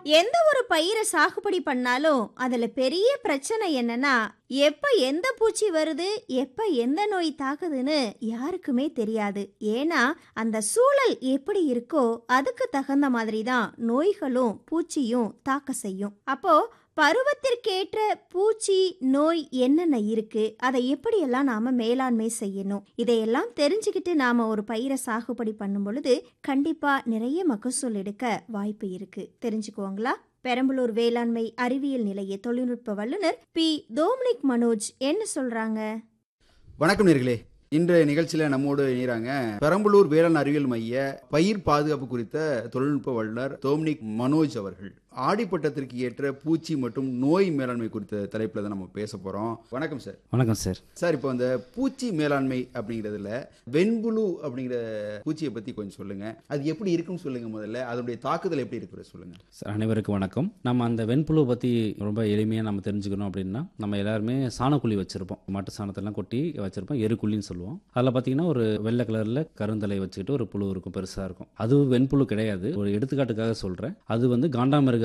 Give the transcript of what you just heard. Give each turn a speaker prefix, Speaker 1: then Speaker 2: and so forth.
Speaker 1: எந்த ஒரு பயிரை சாகுபடி பண்ணாலும் அதுல பெரிய பிரச்சனை என்னன்னா எப்ப எந்த பூச்சி வருது எப்ப எந்த நோய் தாக்குதுன்னு யாருக்குமே தெரியாது ஏன்னா அந்த சூழல் எப்படி இருக்கோ அதுக்கு தகுந்த மாதிரி தான் நோய்களும் பூச்சியும் தாக்க செய்யும் அப்போ பருவத்திற்கேற்ற பூச்சி நோய் என்னென்ன இருக்கு அதை எப்படியெல்லாம் நாம மேலாண்மை செய்யணும் இதையெல்லாம் தெரிஞ்சுக்கிட்டு நாம ஒரு பயிரை சாகுபடி பண்ணும் பொழுது கண்டிப்பா நிறைய மகசூல் எடுக்க வாய்ப்பு இருக்கு தெரிஞ்சுக்குவாங்களா பெரம்பலூர் வேளாண்மை அறிவியல் நிலைய தொழில்நுட்ப வல்லுநர் பி டோமினிக் மனோஜ் என்ன சொல்றாங்க
Speaker 2: வணக்கம் நேர்களே இன்றைய நிகழ்ச்சியில நம்மோடு இணைகிறாங்க பெரம்பலூர் வேளாண் அறிவியல் மைய பயிர் பாதுகாப்பு குறித்த தொழில்நுட்ப வல்லுநர் டோம்னிக் மனோஜ் அவர்கள் ஆடிப்பட்டத்திற்கு ஏற்ற பூச்சி மற்றும் நோய் மேலாண்மை குறித்த தலைப்பில் தான் நம்ம பேச போறோம் வணக்கம் சார்
Speaker 3: வணக்கம் சார்
Speaker 2: சார் இப்போ அந்த பூச்சி மேலாண்மை அப்படிங்கிறதுல வெண்புழு அப்படிங்கிற பூச்சியை பத்தி கொஞ்சம் சொல்லுங்க அது எப்படி இருக்குன்னு சொல்லுங்க முதல்ல அதனுடைய தாக்குதல் எப்படி இருக்கிறது சொல்லுங்க
Speaker 3: சார் அனைவருக்கும் வணக்கம் நம்ம அந்த வெண்புழு பற்றி ரொம்ப எளிமையாக நம்ம தெரிஞ்சுக்கணும் அப்படின்னா நம்ம எல்லாருமே சாணக்குழி வச்சுருப்போம் மாட்டு சாணத்தெல்லாம் கொட்டி வச்சுருப்போம் எருக்குழின்னு சொல்லுவோம் அதில் பார்த்தீங்கன்னா ஒரு வெள்ளை கலரில் கருந்தலை வச்சுக்கிட்டு ஒரு புழு இருக்கும் பெருசாக இருக்கும் அது வெண்புழு கிடையாது ஒரு எடுத்துக்காட்டுக்காக சொல்கிறேன் அது வந்து காண்டாமிருக